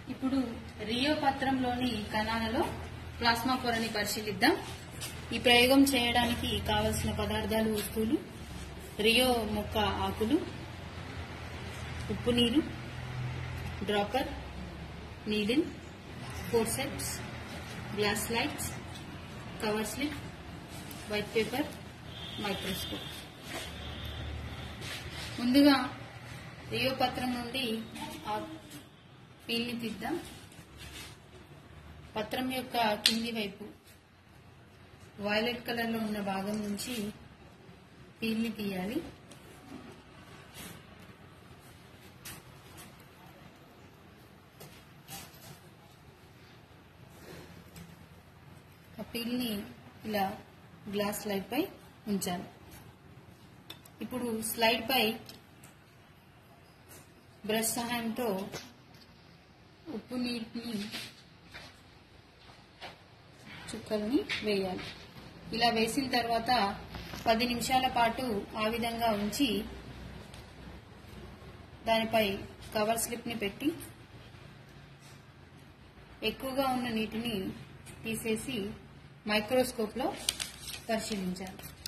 ఇప్పుడు రియో పత్రంలోని కణాలలో ప్లాస్మా పొరని పరిశీలిద్దాం ఈ ప్రయోగం చేయడానికి కావలసిన పదార్థాలు వస్తువులు రియో మొక్క ఆకులు ఉప్పు నీరు dropper needle forceps glass slides cover slip white paper microscope ముందుగా రియో పత్రం నుండి ఆ పీల్ని తీద్దాం పత్రం యొక్క కింది వైపు వైలెట్ కలర్ లో ఉన్న భాగం నుంచి పీల్ని తీయాలి ఆ పీల్ని ఇలా గ్లాస్ స్లైడ్ పై ఉంచాలి ఇప్పుడు స్లైడ్ పై బ్రష్ సహాయంతో ఉప్పు నీటిని చుక్కల్ని వేయాలి ఇలా వేసిన తర్వాత పది నిమిషాల పాటు ఆ విధంగా ఉంచి దానిపై కవర్ స్లిప్ ని పెట్టి ఎక్కువగా ఉన్న నీటిని తీసేసి మైక్రోస్కోప్ లో పరిశీలించాలి